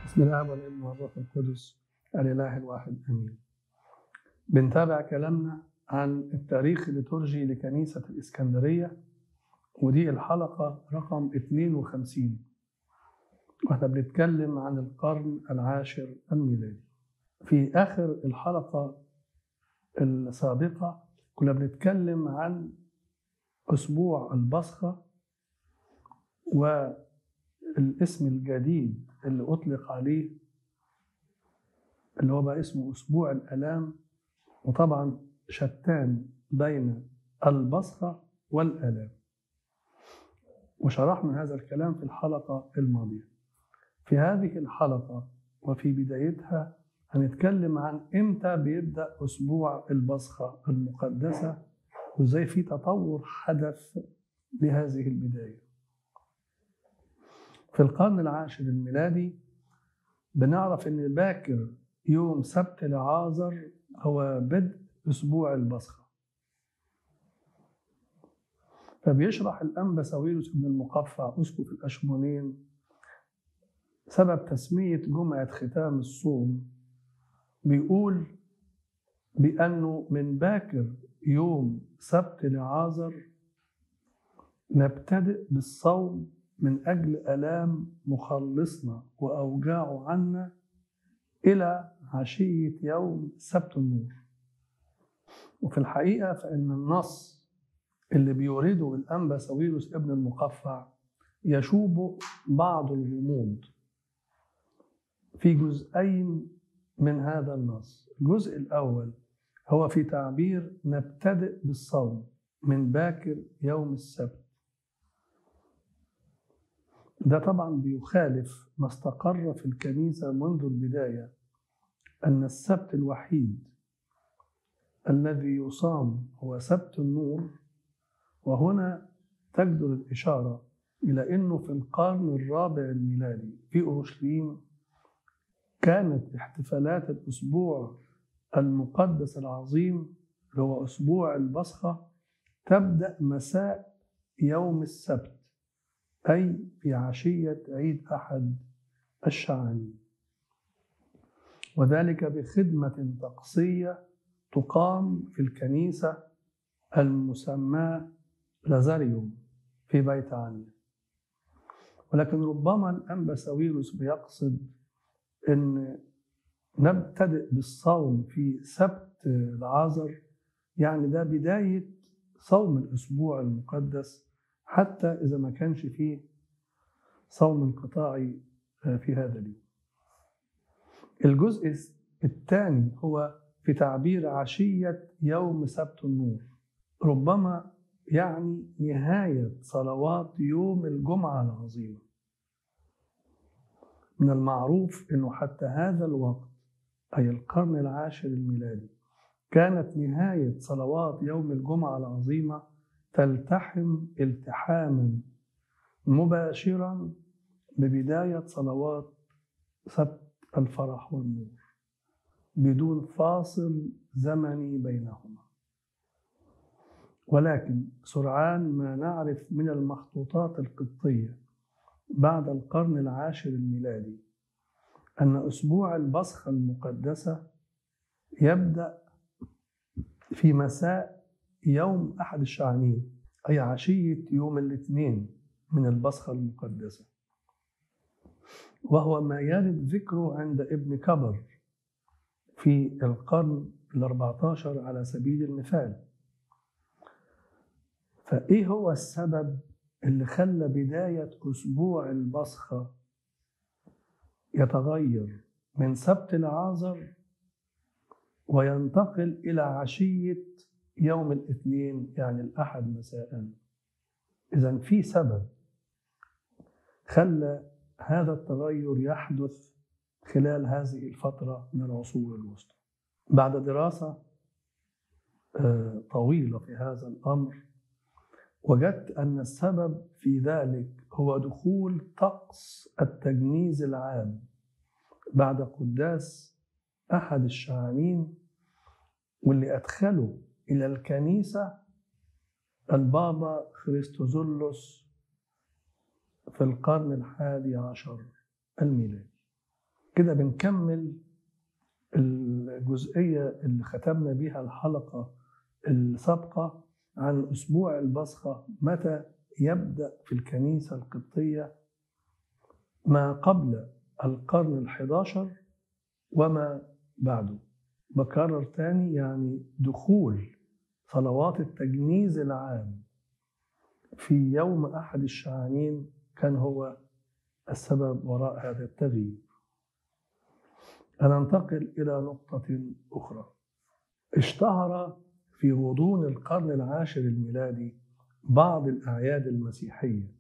بسم الله والابن والروح القدس الاله الواحد امين. بنتابع كلامنا عن التاريخ الليتورجي لكنيسه الاسكندريه ودي الحلقه رقم 52 واحنا بنتكلم عن القرن العاشر الميلادي. في اخر الحلقه السابقه كنا بنتكلم عن اسبوع البصخه والاسم الجديد اللي أطلق عليه اللي هو بقى اسمه أسبوع الآلام وطبعا شتان بين البصخة والآلام وشرحنا هذا الكلام في الحلقة الماضية في هذه الحلقة وفي بدايتها هنتكلم عن إمتى بيبدأ أسبوع البصخة المقدسة وإزاي في تطور حدث لهذه البداية في القرن العاشر الميلادي بنعرف ان باكر يوم سبت العازر هو بدء اسبوع البصخه فبيشرح الانبا ساويروس بن المقفع اسقف الاشمونين سبب تسميه جمعه ختام الصوم بيقول بانه من باكر يوم سبت العازر نبتدئ بالصوم من أجل ألام مخلصنا وأوجاعه عنا إلى عشية يوم سبت النور وفي الحقيقة فإن النص اللي بيورده الأنبا ساويروس ابن المقفع يشوب بعض الغموض في جزئين من هذا النص الجزء الأول هو في تعبير نبتدئ بالصوم من باكر يوم السبت ده طبعا بيخالف ما استقر في الكنيسة منذ البداية أن السبت الوحيد الذي يصام هو سبت النور وهنا تجدر الإشارة إلى أنه في القرن الرابع الميلادي في أورشليم كانت احتفالات الأسبوع المقدس العظيم اللي هو أسبوع البصخة تبدأ مساء يوم السبت أي في عشية عيد أحد الشعانين وذلك بخدمة طقسية تقام في الكنيسة المسماة لازاريوم في بيت عنيا ولكن ربما الأنبا ساويروس بيقصد أن نبتدئ بالصوم في سبت العازر يعني ده بداية صوم الأسبوع المقدس حتى إذا ما كانش فيه صوم انقطاعي في هذا اليوم الجزء الثاني هو في تعبير عشية يوم سبت النور ربما يعني نهاية صلوات يوم الجمعة العظيمة من المعروف أنه حتى هذا الوقت أي القرن العاشر الميلادي كانت نهاية صلوات يوم الجمعة العظيمة تلتحم التحاما مباشرا ببداية صلوات سبت الفرح والنور بدون فاصل زمني بينهما ولكن سرعان ما نعرف من المخطوطات القبطية بعد القرن العاشر الميلادي أن أسبوع البصخة المقدسة يبدأ في مساء يوم أحد الشعانين أي عشية يوم الاثنين من البصخة المقدسة وهو ما يرد ذكره عند ابن كبر في القرن الأربعة عشر على سبيل المثال فإيه هو السبب اللي خلى بداية أسبوع البصخة يتغير من سبت العازر وينتقل إلى عشية يوم الاثنين يعني الأحد مساء إذا في سبب خلى هذا التغير يحدث خلال هذه الفترة من العصور الوسطى بعد دراسة طويلة في هذا الأمر وجدت أن السبب في ذلك هو دخول طقس التجنيز العام بعد قداس أحد الشعانين واللي أدخله إلى الكنيسة البابا خريستوزولوس في القرن الحادي عشر الميلادي كده بنكمل الجزئية اللي ختمنا بيها الحلقة السابقة عن أسبوع البصخة متى يبدأ في الكنيسة القبطية ما قبل القرن الحداشر وما بعده بكرر تاني يعني دخول صلوات التجنيز العام في يوم أحد الشعانين كان هو السبب وراء هذا التغيير هننتقل إلى نقطة أخرى اشتهر في غضون القرن العاشر الميلادي بعض الأعياد المسيحية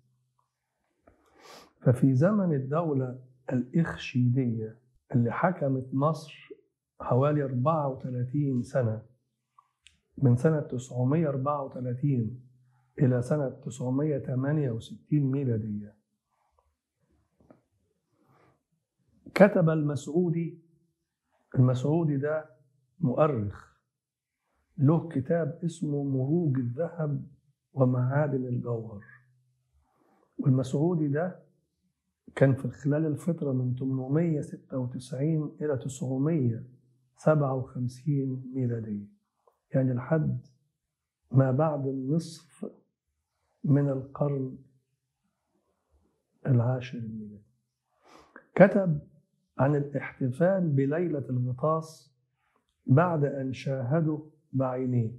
ففي زمن الدولة الإخشيدية اللي حكمت مصر حوالي 34 سنة من سنة 934 إلى سنة 968 ميلادية كتب المسعودي المسعودي ده مؤرخ له كتاب اسمه مروج الذهب ومعادن الجوهر والمسعودي ده كان في خلال الفترة من 896 إلى 957 ميلادية يعني لحد ما بعد النصف من القرن العاشر الميلادي كتب عن الاحتفال بليلة الغطاس بعد أن شاهدوا بعينيه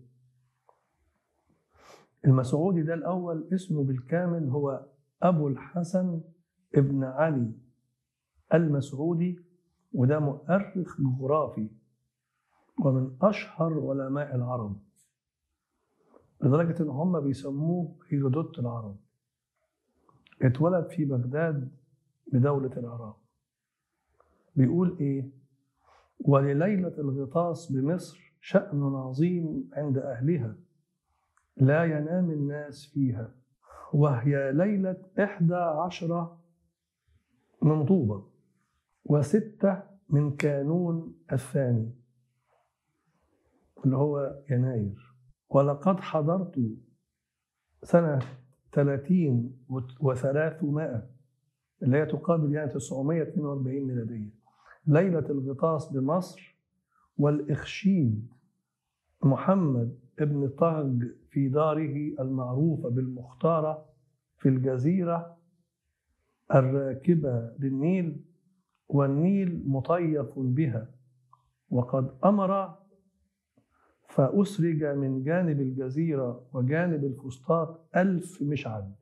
المسعودي ده الأول اسمه بالكامل هو أبو الحسن ابن علي المسعودي وده مؤرخ جغرافي ومن أشهر علماء العرب لدرجة إن هم بيسموه هيرودوت العرب اتولد في بغداد بدولة العراق بيقول إيه ولليلة الغطاس بمصر شأن عظيم عند أهلها لا ينام الناس فيها وهي ليلة إحدى عشرة من طوبة وستة من كانون الثاني اللي هو يناير ولقد حضرت سنة 30 و300 اللي هي تقابل يعني 942 ميلادية ليلة الغطاس بمصر والإخشيد محمد ابن طهج في داره المعروفة بالمختارة في الجزيرة الراكبة للنيل والنيل مطيف بها وقد أمر فأسرج من جانب الجزيرة وجانب الفسطاط ألف مشعل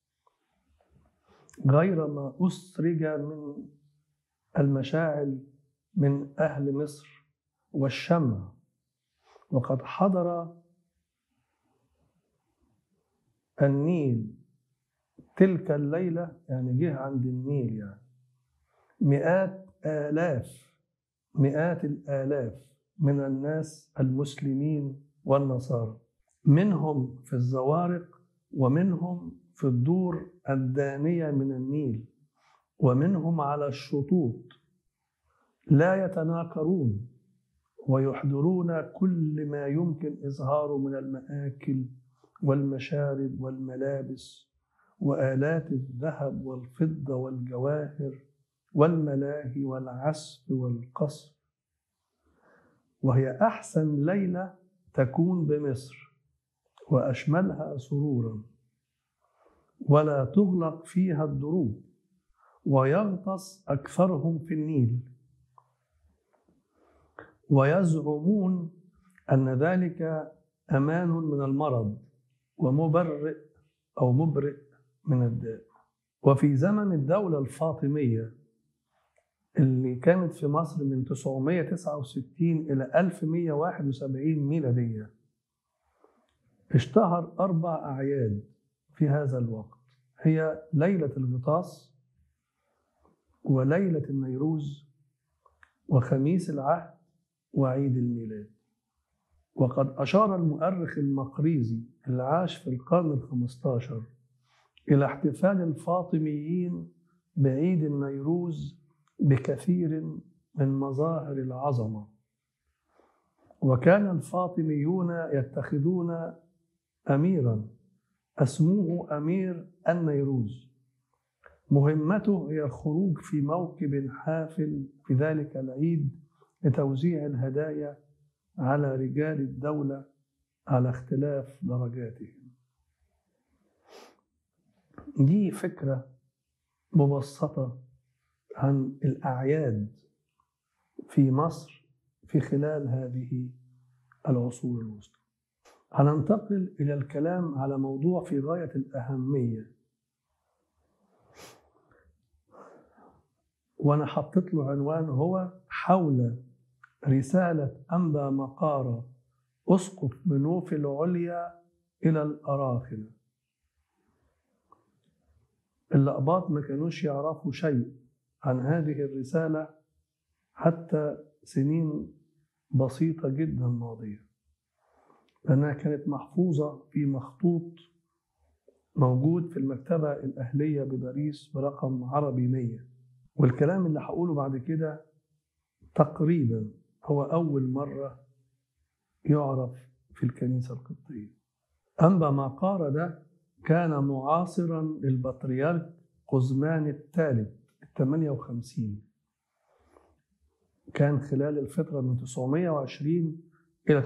غير ما أسرج من المشاعل من أهل مصر والشمع وقد حضر النيل تلك الليلة يعني جه عند النيل يعني مئات آلاف مئات الآلاف من الناس المسلمين والنصارى منهم في الزوارق ومنهم في الدور الدانية من النيل ومنهم على الشطوط لا يتناكرون ويحضرون كل ما يمكن إظهاره من المآكل والمشارب والملابس وآلات الذهب والفضة والجواهر والملاهي والعسف والقصر وهي أحسن ليلة تكون بمصر وأشملها سرورا ولا تغلق فيها الدروب ويغطس أكثرهم في النيل ويزعمون أن ذلك أمان من المرض ومبرئ أو مبرئ من الداء وفي زمن الدولة الفاطمية اللي كانت في مصر من 969 إلى 1171 ميلادية اشتهر أربع أعياد في هذا الوقت هي ليلة الغطاس وليلة النيروز وخميس العهد وعيد الميلاد وقد أشار المؤرخ المقريزي اللي عاش في القرن الخمستاشر إلى احتفال الفاطميين بعيد النيروز بكثير من مظاهر العظمة وكان الفاطميون يتخذون أميرا اسموه أمير النيروز مهمته هي الخروج في موكب حافل في ذلك العيد لتوزيع الهدايا على رجال الدولة على اختلاف درجاتهم دي فكرة مبسطة عن الأعياد في مصر في خلال هذه العصور الوسطى هننتقل إلى الكلام على موضوع في غاية الأهمية وأنا حطيت له عنوان هو حول رسالة أنبا مقارة أسقط منوف العليا إلى الأراخنة الأقباط ما كانوش يعرفوا شيء عن هذه الرسالة حتى سنين بسيطة جدا ماضية لأنها كانت محفوظة في مخطوط موجود في المكتبة الأهلية بباريس برقم عربي 100 والكلام اللي هقوله بعد كده تقريبا هو أول مرة يعرف في الكنيسة القبطية أنبا مقارة ده كان معاصرا للبطريرك قزمان الثالث 58 كان خلال الفترة من 920 إلى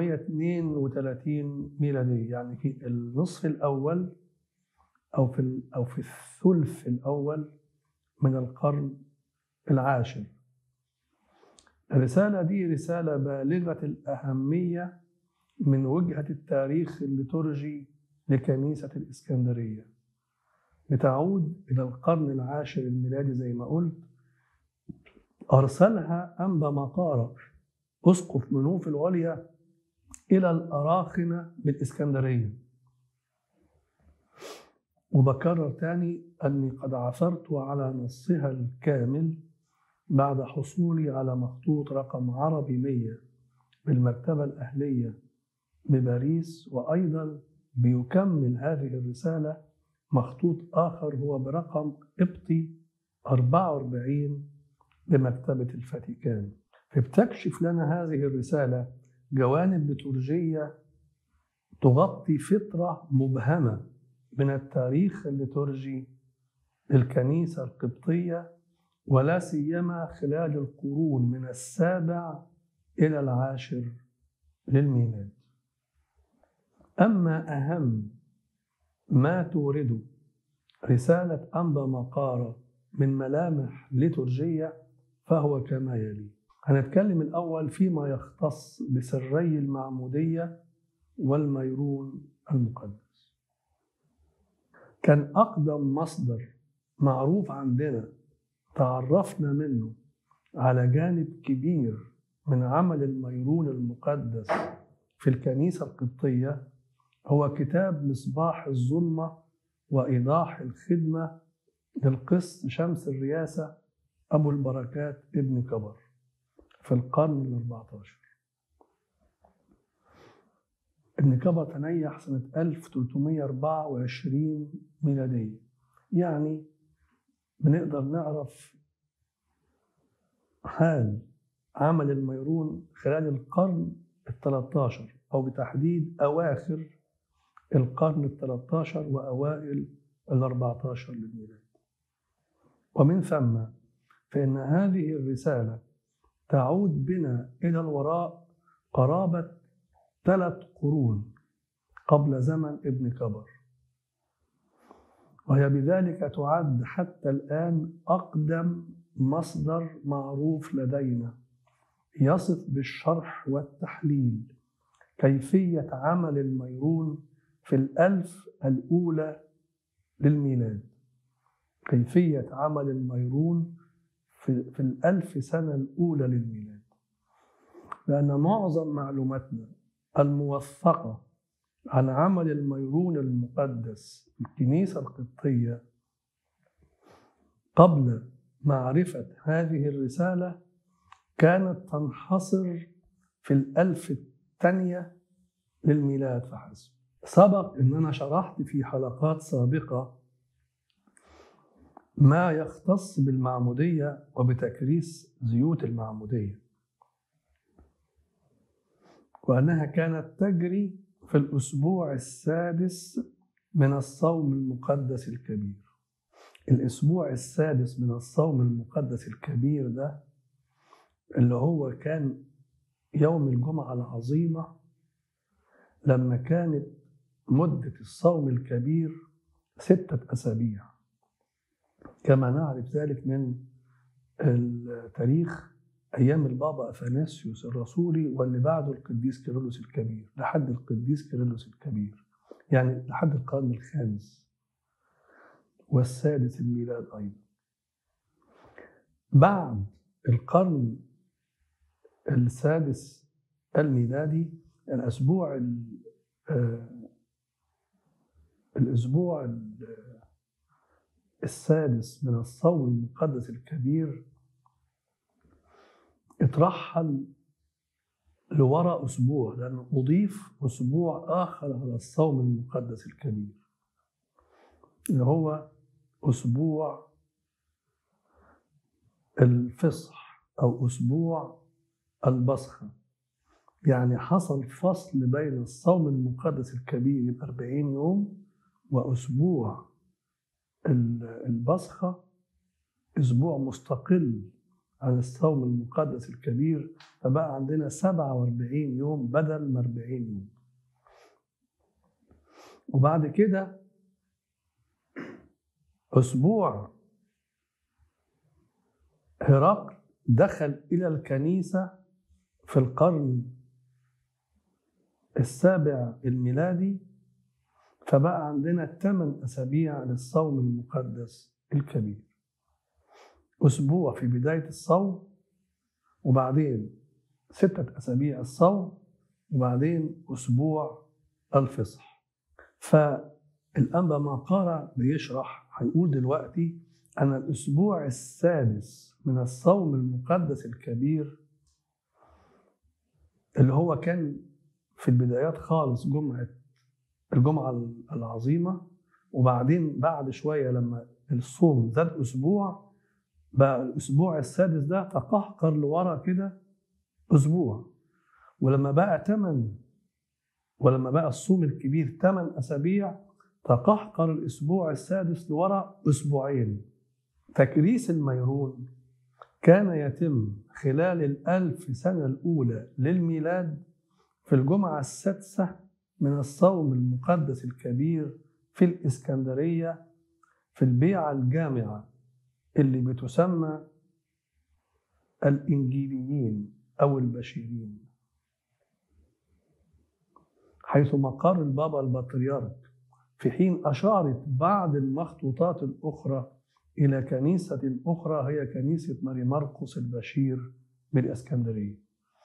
932 ميلادية يعني في النصف الأول أو في أو في الثلث الأول من القرن العاشر الرسالة دي رسالة بالغة الأهمية من وجهة التاريخ الليتورجي لكنيسة الإسكندرية بتعود إلى القرن العاشر الميلادي زي ما قلت أرسلها أنبا مقارة أسقف منوف العليا إلى الأراخنة بالإسكندرية وبكرر تاني أني قد عثرت على نصها الكامل بعد حصولي على مخطوط رقم عربي 100 بالمكتبة الأهلية بباريس وأيضا بيكمل هذه الرسالة مخطوط آخر هو برقم قبطي 44 بمكتبة الفاتيكان فبتكشف لنا هذه الرسالة جوانب ليتورجية تغطي فترة مبهمة من التاريخ الليتورجي للكنيسة القبطية ولا سيما خلال القرون من السابع إلى العاشر للميلاد أما أهم ما تورده رسالة أنبا مقارة من ملامح ليتورجية فهو كما يلي هنتكلم الأول فيما يختص بسري المعمودية والميرون المقدس كان أقدم مصدر معروف عندنا تعرفنا منه على جانب كبير من عمل الميرون المقدس في الكنيسة القبطية هو كتاب مصباح الظلمة وإيضاح الخدمة للقس شمس الرياسة أبو البركات ابن كبر في القرن الأربعة عشر ابن كبر تنيح سنة 1324 ميلادية يعني بنقدر نعرف حال عمل الميرون خلال القرن ال 13 أو بتحديد أواخر القرن ال 13 وأوائل ال 14 للميلاد ومن ثم فإن هذه الرسالة تعود بنا إلى الوراء قرابة ثلاث قرون قبل زمن ابن كبر وهي بذلك تعد حتى الآن أقدم مصدر معروف لدينا يصف بالشرح والتحليل كيفية عمل الميرون في الألف الأولى للميلاد كيفية عمل الميرون في, في الألف سنة الأولى للميلاد لأن معظم معلوماتنا الموثقة عن عمل الميرون المقدس في الكنيسة القبطية قبل معرفة هذه الرسالة كانت تنحصر في الألف الثانية للميلاد فحسب سبق أن أنا شرحت في حلقات سابقة ما يختص بالمعمودية وبتكريس زيوت المعمودية وأنها كانت تجري في الأسبوع السادس من الصوم المقدس الكبير الأسبوع السادس من الصوم المقدس الكبير ده اللي هو كان يوم الجمعة العظيمة لما كانت مدة الصوم الكبير ستة أسابيع كما نعرف ذلك من التاريخ أيام البابا أثناسيوس الرسولي واللي بعده القديس كيرلس الكبير لحد القديس كيرلس الكبير يعني لحد القرن الخامس والسادس الميلاد أيضا بعد القرن السادس الميلادي الأسبوع الأسبوع السادس من الصوم المقدس الكبير اترحل لوراء أسبوع لأنه أضيف أسبوع آخر على الصوم المقدس الكبير اللي هو أسبوع الفصح أو أسبوع البصخة يعني حصل فصل بين الصوم المقدس الكبير الأربعين يوم وأسبوع البصخة أسبوع مستقل عن الصوم المقدس الكبير فبقى عندنا 47 يوم بدل ما 40 يوم وبعد كده أسبوع هرقل دخل إلى الكنيسة في القرن السابع الميلادي فبقى عندنا ثمان أسابيع للصوم المقدس الكبير أسبوع في بداية الصوم وبعدين ستة أسابيع الصوم وبعدين أسبوع الفصح فالأنبا مقارة بيشرح هيقول دلوقتي أن الأسبوع السادس من الصوم المقدس الكبير اللي هو كان في البدايات خالص جمعة الجمعة العظيمة وبعدين بعد شوية لما الصوم زاد أسبوع بقى الأسبوع السادس ده تقهقر لورا كده أسبوع ولما بقى تمن ولما بقى الصوم الكبير ثمان أسابيع تقهقر الأسبوع السادس لورا أسبوعين تكريس الميرون كان يتم خلال الألف سنة الأولى للميلاد في الجمعة السادسة من الصوم المقدس الكبير في الإسكندرية في البيعة الجامعة اللي بتسمى الإنجيليين أو البشيرين حيث مقر البابا البطريرك في حين أشارت بعض المخطوطات الأخرى إلى كنيسة أخرى هي كنيسة ماري مرقس البشير بالإسكندرية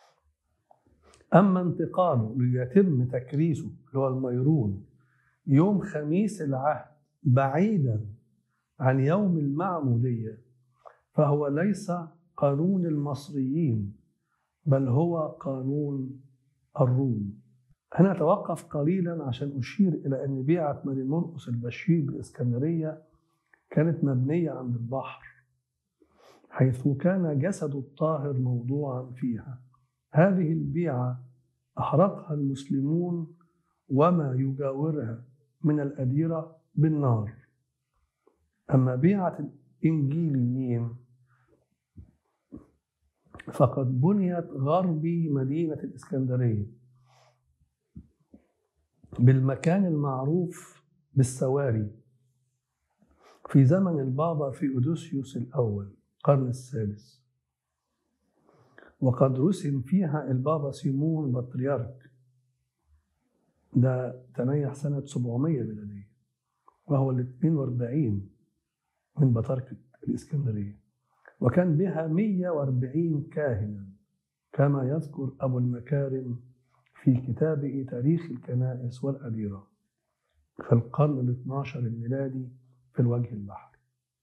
أما انتقاله ليتم تكريسه اللي هو الميرون يوم خميس العهد بعيدا عن يوم المعمودية فهو ليس قانون المصريين بل هو قانون الروم أنا أتوقف قليلا عشان أشير إلى أن بيعة ماري مرقس البشير بالإسكندرية كانت مبنية عند البحر حيث كان جسد الطاهر موضوعا فيها هذه البيعة أحرقها المسلمون وما يجاورها من الأديرة بالنار أما بيعة الإنجيليين فقد بنيت غربي مدينة الإسكندرية بالمكان المعروف بالسواري في زمن البابا في أودوسيوس الأول القرن السادس وقد رسم فيها البابا سيمون بطريرك ده تنيح سنة 700 ميلادية وهو ال 42 من بطركة الإسكندرية وكان بها 140 كاهنا كما يذكر أبو المكارم في كتابه تاريخ الكنائس والأديرة في القرن ال 12 الميلادي في الوجه البحري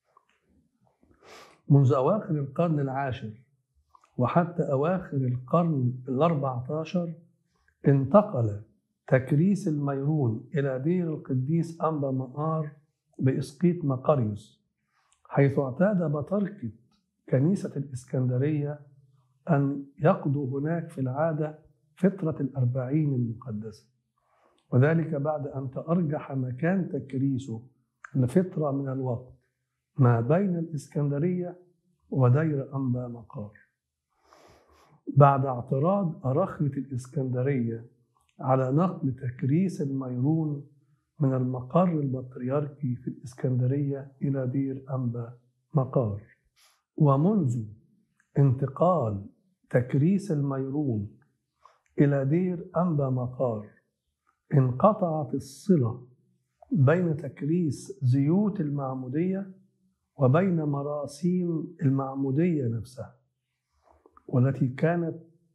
منذ أواخر القرن العاشر وحتى أواخر القرن الأربع عشر انتقل تكريس الميرون إلى دير القديس أنبا مقار بإسقيط مقاريوس حيث اعتاد بطركة كنيسة الإسكندرية أن يقضوا هناك في العادة فترة الأربعين المقدسة وذلك بعد أن تأرجح مكان تكريسه لفترة من الوقت ما بين الإسكندرية ودير أنبا مقار بعد اعتراض أرخنة الإسكندرية على نقل تكريس الميرون من المقر البطريركي في الإسكندرية إلى دير أنبا مقار ومنذ انتقال تكريس الميرون إلى دير أنبا مقار انقطعت الصلة بين تكريس زيوت المعمودية وبين مراسيم المعمودية نفسها والتي كانت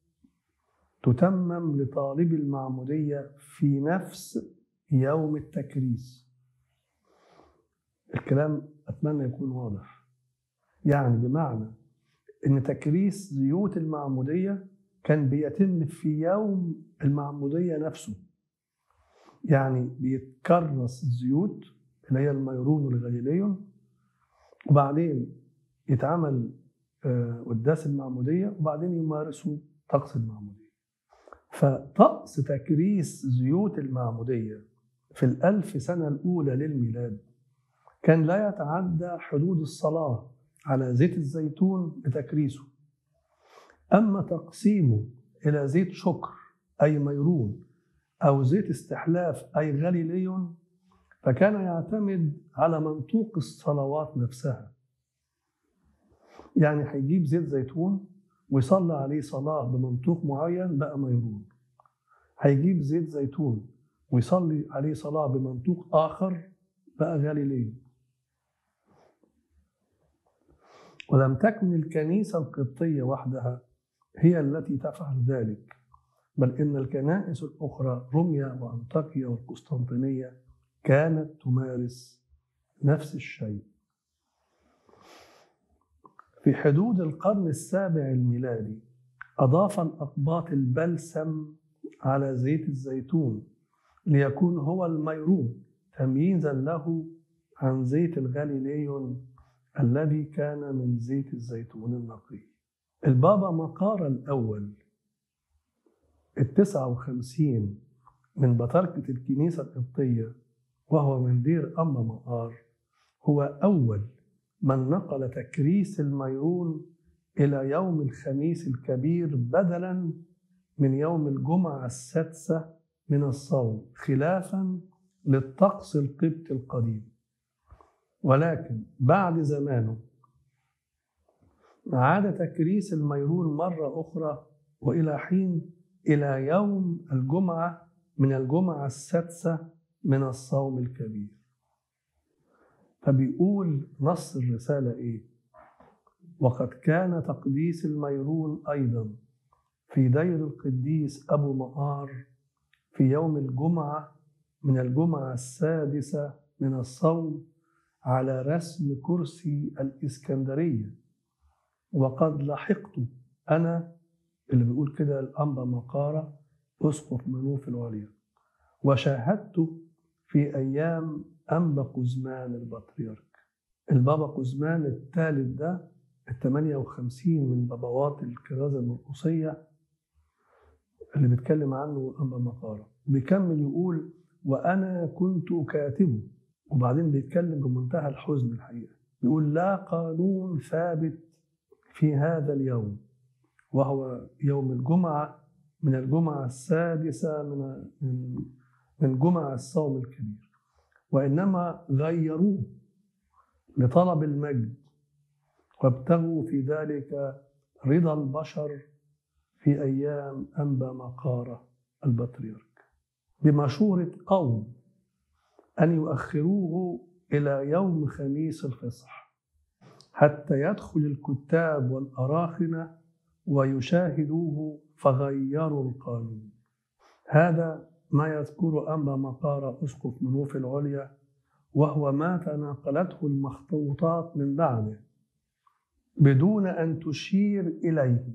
تتمم لطالب المعمودية في نفس يوم التكريس الكلام أتمنى يكون واضح يعني بمعنى أن تكريس زيوت المعمودية كان بيتم في يوم المعمودية نفسه يعني بيتكرس الزيوت اللي هي الميرون والغليليون وبعدين يتعمل آه، قداس المعمودية وبعدين يمارسوا طقس المعمودية فطقس تكريس زيوت المعمودية في الألف سنة الأولى للميلاد كان لا يتعدى حدود الصلاة على زيت الزيتون لتكريسه أما تقسيمه إلى زيت شكر أي ميرون أو زيت استحلاف أي غليليون فكان يعتمد على منطوق الصلوات نفسها يعني هيجيب زيت زيتون ويصلي عليه صلاة بمنطوق معين بقى ميرون هيجيب زيت زيتون ويصلي عليه صلاة بمنطوق آخر بقى غاليليون ولم تكن الكنيسة القبطية وحدها هي التي تفعل ذلك بل إن الكنائس الأخرى روميا وأنطاكيا والقسطنطينية كانت تمارس نفس الشيء في حدود القرن السابع الميلادي أضاف الأقباط البلسم على زيت الزيتون ليكون هو الميرون تمييزا له عن زيت الغاليليون الذي كان من زيت الزيتون النقي البابا مقار الأول التسعة وخمسين من بطركة الكنيسة القبطية وهو من دير أما مقار هو أول من نقل تكريس الميرون إلى يوم الخميس الكبير بدلا من يوم الجمعة السادسة من الصوم خلافا للطقس القبطي القديم ولكن بعد زمانه عاد تكريس الميرون مرة أخرى وإلى حين إلى يوم الجمعة من الجمعة السادسة من الصوم الكبير فبيقول نص الرسالة إيه وقد كان تقديس الميرون أيضا في دير القديس أبو مقار في يوم الجمعة من الجمعة السادسة من الصوم على رسم كرسي الإسكندرية وقد لحقت أنا اللي بيقول كده الأنبا مقارة أسقف منوف العليا وشاهدت في أيام أنبا قزمان البطريرك البابا قزمان الثالث ده ال 58 من بابوات الكرازة المرقصية اللي بيتكلم عنه أنبا مقارة بيكمل يقول وأنا كنت كاتبه وبعدين بيتكلم بمنتهى الحزن الحقيقة بيقول لا قانون ثابت في هذا اليوم وهو يوم الجمعة من الجمعة السادسة من من من جمع الصوم الكبير وإنما غيروه لطلب المجد وابتغوا في ذلك رضا البشر في أيام أنبا مقارة البطريرك بمشورة قوم أن يؤخروه إلى يوم خميس الفصح حتى يدخل الكتاب والأراخنة ويشاهدوه فغيروا القانون هذا ما يذكر أنبا مقارة أسقف منوف العليا وهو ما تناقلته المخطوطات من بعده بدون أن تشير إليه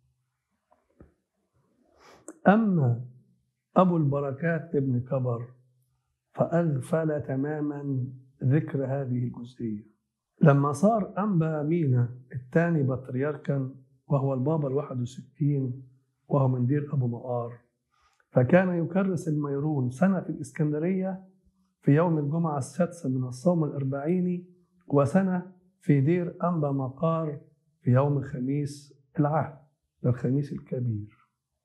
أما أبو البركات ابن كبر فأغفل تماما ذكر هذه الجزئية لما صار أنبا مينا الثاني بطريركا وهو البابا الواحد وستين وهو من دير أبو مقار فكان يكرس الميرون سنة في الإسكندرية في يوم الجمعة السادسة من الصوم الأربعيني وسنة في دير أنبا مقار في يوم خميس العهد الخميس الكبير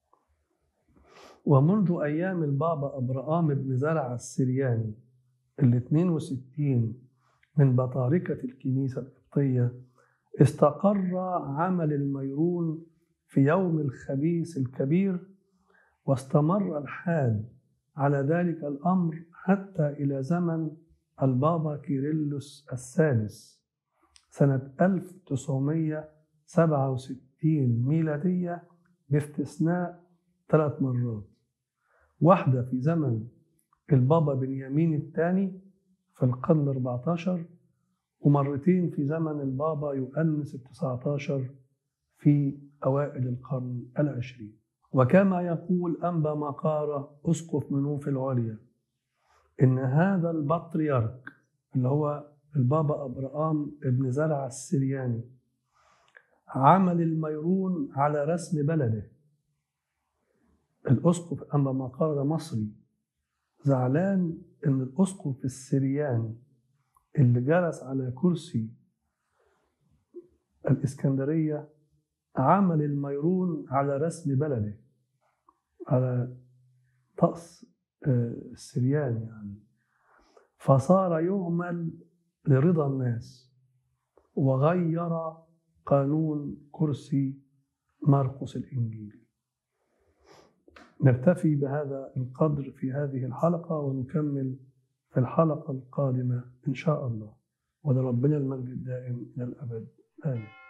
ومنذ أيام البابا أبرام بن زرع السرياني ال 62 من بطاركة الكنيسة القبطية استقر عمل الميرون في يوم الخميس الكبير واستمر الحال على ذلك الأمر حتى إلى زمن البابا كيرلس الثالث سنة 1967 ميلادية باستثناء ثلاث مرات واحدة في زمن البابا بنيامين الثاني في القرن 14 ومرتين في زمن البابا يؤنس التسعة عشر في أوائل القرن العشرين وكما يقول أنبا مقارة أسقف منوف العليا إن هذا البطريرك اللي هو البابا أبرام ابن زرع السرياني عمل الميرون على رسم بلده الأسقف أنبا مقارة ده مصري زعلان إن الأسقف السرياني اللي جلس على كرسي الإسكندرية عمل الميرون على رسم بلده على طقس السريان يعني فصار يعمل لرضا الناس وغير قانون كرسي مرقس الإنجيل نكتفي بهذا القدر في هذه الحلقة ونكمل في الحلقة القادمة إن شاء الله ولربنا المجد الدائم إلى الأبد آمين